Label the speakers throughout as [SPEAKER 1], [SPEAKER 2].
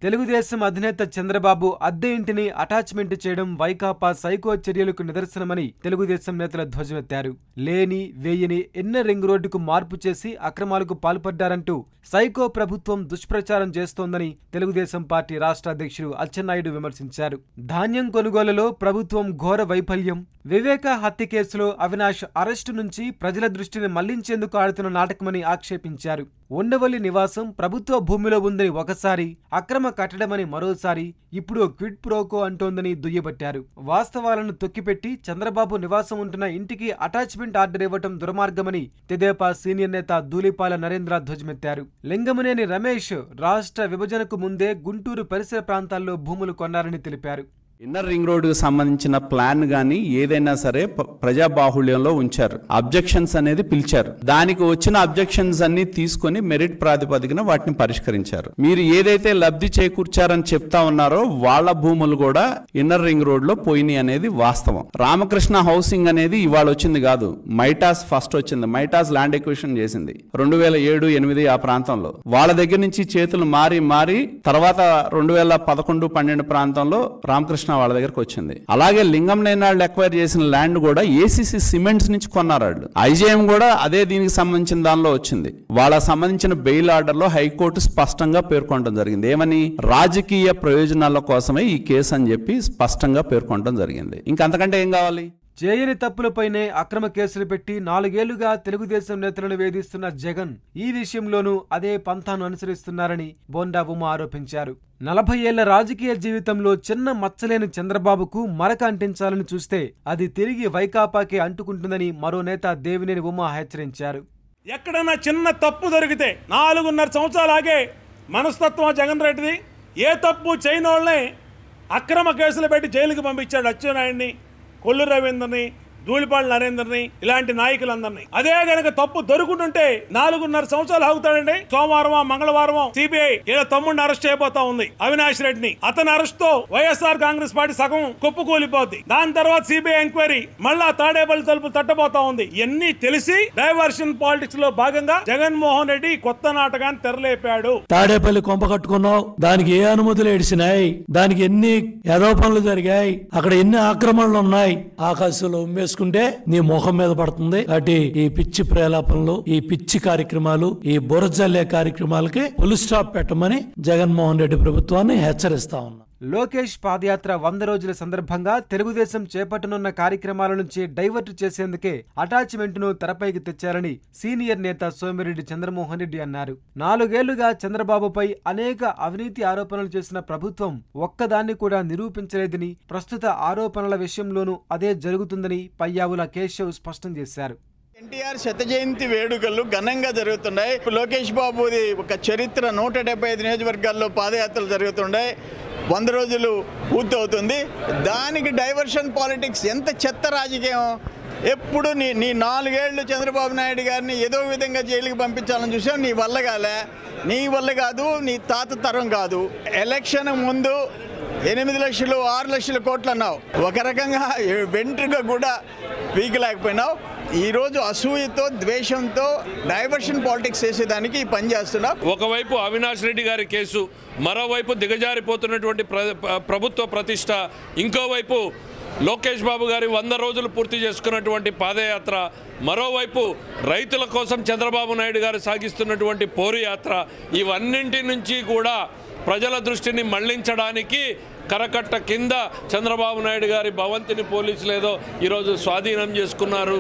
[SPEAKER 1] తెలుగుదేశం అధినేత చంద్రబాబు అద్దె ఇంటిని అటాచ్మెంట్ చేయడం వైకాపా సైకో చర్యలకు నిదర్శనమని తెలుగుదేశం నేతలు ధ్వజమెత్తారు లేని వేయని ఎన్న రింగ్ రోడ్డుకు మార్పు చేసి అక్రమాలకు పాల్పడ్డారంటూ సైకో ప్రభుత్వం దుష్ప్రచారం చేస్తోందని తెలుగుదేశం పార్టీ రాష్ట్ర అధ్యక్షుడు అచ్చెన్నాయుడు విమర్శించారు ధాన్యం కొనుగోలులో ప్రభుత్వం ఘోర వైఫల్యం వివేక హత్య కేసులో అవినాష్ అరెస్టు నుంచి ప్రజల దృష్టిని మళ్లించేందుకు ఆడుతున్న నాటకమని ఆక్షేపించారు ఉండవల్లి నివాసం ప్రభుత్వ భూమిలో ఉందని ఒకసారి అక్రమ కట్టడమని మరోసారి ఇప్పుడు క్విడ్ ప్రోకో అంటోందని దుయ్యబట్టారు వాస్తవాలను తొక్కిపెట్టి చంద్రబాబు నివాసం ఉంటున్న ఇంటికి అటాచ్మెంట్ ఆర్డర్ ఇవ్వటం దుర్మార్గమని తెదేపా సీనియర్ నేత ధూళిపాల నరేంద్ర ధ్వజమెత్తారు లింగమనేని రమేష్ రాష్ట్ర విభజనకు ముందే గుంటూరు పరిసర ప్రాంతాల్లో భూములు కొన్నారని తెలిపారు
[SPEAKER 2] ఇన్నర్ రింగ్ రోడ్డుకు సంబంధించిన ప్లాన్ గాని ఏదైనా సరే ప- ప్రజా బాహుళ్యంలో ఉంచారు అబ్జెక్షన్స్ అనేది పిలిచారు దానికి వచ్చిన అబ్జెక్షన్స్ అన్ని తీసుకొని మెరిట్ ప్రాతిపదికన వాటిని పరిష్కరించారు మీరు ఏదైతే లబ్ధి చేకూర్చారని చెప్తా ఉన్నారో వాళ్ళ భూములు కూడా ఇన్నర్ రింగ్ రోడ్ లో పోయినాయి అనేది వాస్తవం రామకృష్ణ హౌసింగ్ అనేది ఇవాళ వచ్చింది కాదు మైటాస్ ఫస్ట్ వచ్చింది మైటాస్ ల్యాండ్ ఎక్విషన్ చేసింది రెండు వేల ఏడు ఎనిమిది ఆ ప్రాంతంలో వాళ్ళ దగ్గర నుంచి చేతులు మారి మారి తర్వాత రెండు వేల పదకొండు పన్నెండు ప్రాంతంలో రామకృష్ణ వాళ్ళ దగ్గరకు వచ్చింది అలాగే లింగం లేనాళ్ళు ఎక్వైర్ చేసిన ల్యాండ్ కూడా ఏసీసీ సిమెంట్స్ నుంచి కొన్నారు వాళ్ళు ఐజేఎం కూడా అదే దీనికి సంబంధించిన దానిలో వచ్చింది వాళ్ళకి సంబంధించిన బెయిల్ ఆర్డర్ లో హైకోర్టు స్పష్టంగా పేర్కొనడం జరిగింది ఏమని రాజకీయ ప్రయోజనాల కోసమే ఈ కేసు అని చెప్పి స్పష్టంగా పేర్కొనడం జరిగింది ఇంకా అంతకంటే ఏం కావాలి
[SPEAKER 1] చేయని తప్పులపైనే అక్రమ కేసులు పెట్టి నాలుగేళ్లుగా తెలుగుదేశం నేతలను వేధిస్తున్న జగన్ ఈ విషయంలోనూ అదే పంథాను అనుసరిస్తున్నారని బోండా ఉమ ఆరోపించారు నలభై ఏళ్ల రాజకీయ జీవితంలో చిన్న మచ్చలేని చంద్రబాబుకు మరక అంటించాలని చూస్తే అది తిరిగి వైకాపాకే అంటుకుంటుందని మరో నేత దేవినేని ఉమ హెచ్చరించారు
[SPEAKER 3] ఎక్కడైనా చిన్న తప్పు దొరికితే నాలుగున్నర సంవత్సరాలు ఆగే మనస్తత్వం జగన్ రెడ్డిది ఏ తప్పు చేయనోళ్ళని అక్రమ కేసులు పెట్టి జైలుకి పంపించాడు అచ్చెన్నాయుడిని కొల్లు రవీంద్రని ధూళిపాడు నరేంద్రని ఇలాంటి నాయకులందరినీ అదే గనక తప్పు దొరుకుతుంటే నాలుగున్నర సంవత్సరాలు ఆగుతాడండి సోమవారం మంగళవారం సిబిఐ ఇలా తమ్ముడిని అరెస్ట్ చేయబోతా ఉంది అవినాష్ రెడ్డిని అతని అరెస్ట్ తో వైఎస్ఆర్ కాంగ్రెస్ పార్టీ సగం కుప్పకూలిపోద్ది దాని తర్వాత సిబిఐ ఎంక్వైరీ మళ్ళా తాడేపల్లి తలుపు తట్టబోతా ఉంది ఇవన్నీ తెలిసి డైవర్షన్ పాలిటిక్స్ లో భాగంగా జగన్మోహన్ రెడ్డి కొత్త నాటకాన్ని తెరలేపాడు
[SPEAKER 4] తాడేపల్లి కొంప కట్టుకున్నావు దానికి ఏ అనుమతులు ఏడిసినాయి దానికి ఎన్ని యదో పనులు జరిగాయి అక్కడ ఎన్ని ఆక్రమణలు ఉన్నాయి ఆకాశంలో ఉమ్మేసుకుంటే నీ ముఖం మీద పడుతుంది కాబట్టి ఈ పిచ్చి ప్రేలాపనలు ఈ పిచ్చి కార్యక్రమాలు ఈ బురజల్లే కార్యక్రమాలకి ఫుల్ స్టాప్ పెట్టమని జగన్మోహన్ రెడ్డి ప్రభుత్వాన్ని హెచ్చరిస్తా ఉన్నా
[SPEAKER 1] లోకేష్ పాదయాత్ర వంద రోజుల సందర్భంగా తెలుగుదేశం చేపట్టనున్న కార్యక్రమాల నుంచి డైవర్ట్ చేసేందుకే అటాచ్మెంట్ ను తెరపైకి తెచ్చారని సీనియర్ నేత సోమిరెడ్డి చంద్రమోహన్ రెడ్డి అన్నారు నాలుగేళ్లుగా చంద్రబాబుపై అనేక అవినీతి ఆరోపణలు చేసిన ప్రభుత్వం ఒక్కదాన్ని కూడా నిరూపించలేదని ప్రస్తుత ఆరోపణల విషయంలోనూ అదే జరుగుతుందని పయ్యావుల కేశవ్ స్పష్టం చేశారు
[SPEAKER 5] ఎన్టీఆర్ శత జయంతి వేడుకలు ఘనంగా జరుగుతున్నాయి లోకేష్ బాబుది ఒక చరిత్ర నూట డెబ్బై ఐదు నియోజకవర్గాల్లో పాదయాత్రలు జరుగుతున్నాయి వంద రోజులు పూర్తవుతుంది దానికి డైవర్షన్ పాలిటిక్స్ ఎంత చెత్త రాజకీయం ఎప్పుడు నీ నీ నాలుగేళ్లు చంద్రబాబు నాయుడు గారిని ఏదో విధంగా జైలుకి పంపించాలని చూసావు నీ వల్ల కాలే నీ వల్ల కాదు నీ తాత తరం కాదు ఎలక్షన్ ముందు ఎనిమిది లక్షలు ఆరు లక్షల కోట్లు అన్నావు ఒక రకంగా వెంట్రుక కూడా పీకలేకపోయినావు ఈరోజు అసూయతో ద్వేషంతో డైవర్షన్ పాలిటిక్స్ చేసేదానికి ఈ పని చేస్తున్నావు
[SPEAKER 6] ఒకవైపు అవినాష్ రెడ్డి గారి కేసు మరోవైపు దిగజారిపోతున్నటువంటి ప్ర ప్రభుత్వ ప్రతిష్ట ఇంకోవైపు లోకేష్ బాబు గారి వంద రోజులు పూర్తి చేసుకున్నటువంటి పాదయాత్ర మరోవైపు రైతుల కోసం చంద్రబాబు నాయుడు గారు సాగిస్తున్నటువంటి పోరు యాత్ర ఇవన్నింటి నుంచి కూడా ప్రజల దృష్టిని మళ్లించడానికి కరకట్ట కింద చంద్రబాబు నాయుడు గారి భవంతిని పోలీసులు ఏదో ఈరోజు స్వాధీనం చేసుకున్నారు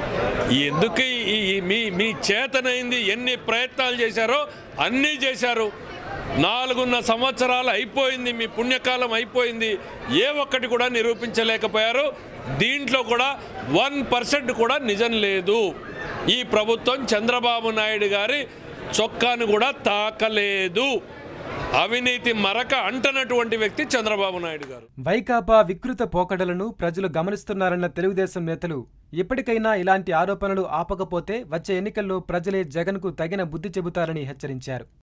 [SPEAKER 6] ఎందుకు ఈ ఈ- మీ మీ చేతనైంది ఎన్ని ప్రయత్నాలు చేశారో అన్నీ చేశారు నాలుగున్న సంవత్సరాలు అయిపోయింది మీ పుణ్యకాలం అయిపోయింది ఏ ఒక్కటి కూడా నిరూపించలేకపోయారు దీంట్లో కూడా వన్ పర్సెంట్ కూడా నిజం లేదు ఈ ప్రభుత్వం చంద్రబాబు నాయుడు గారి చొక్కాను కూడా తాకలేదు అవినీతి మరక అంటనటువంటి వ్యక్తి చంద్రబాబు నాయుడు గారు
[SPEAKER 1] వైకాపా వికృత పోకడలను ప్రజలు గమనిస్తున్నారన్న తెలుగుదేశం నేతలు ఇప్పటికైనా ఇలాంటి ఆరోపణలు ఆపకపోతే వచ్చే ఎన్నికల్లో ప్రజలే జగన్కు తగిన బుద్ధి చెబుతారని హెచ్చరించారు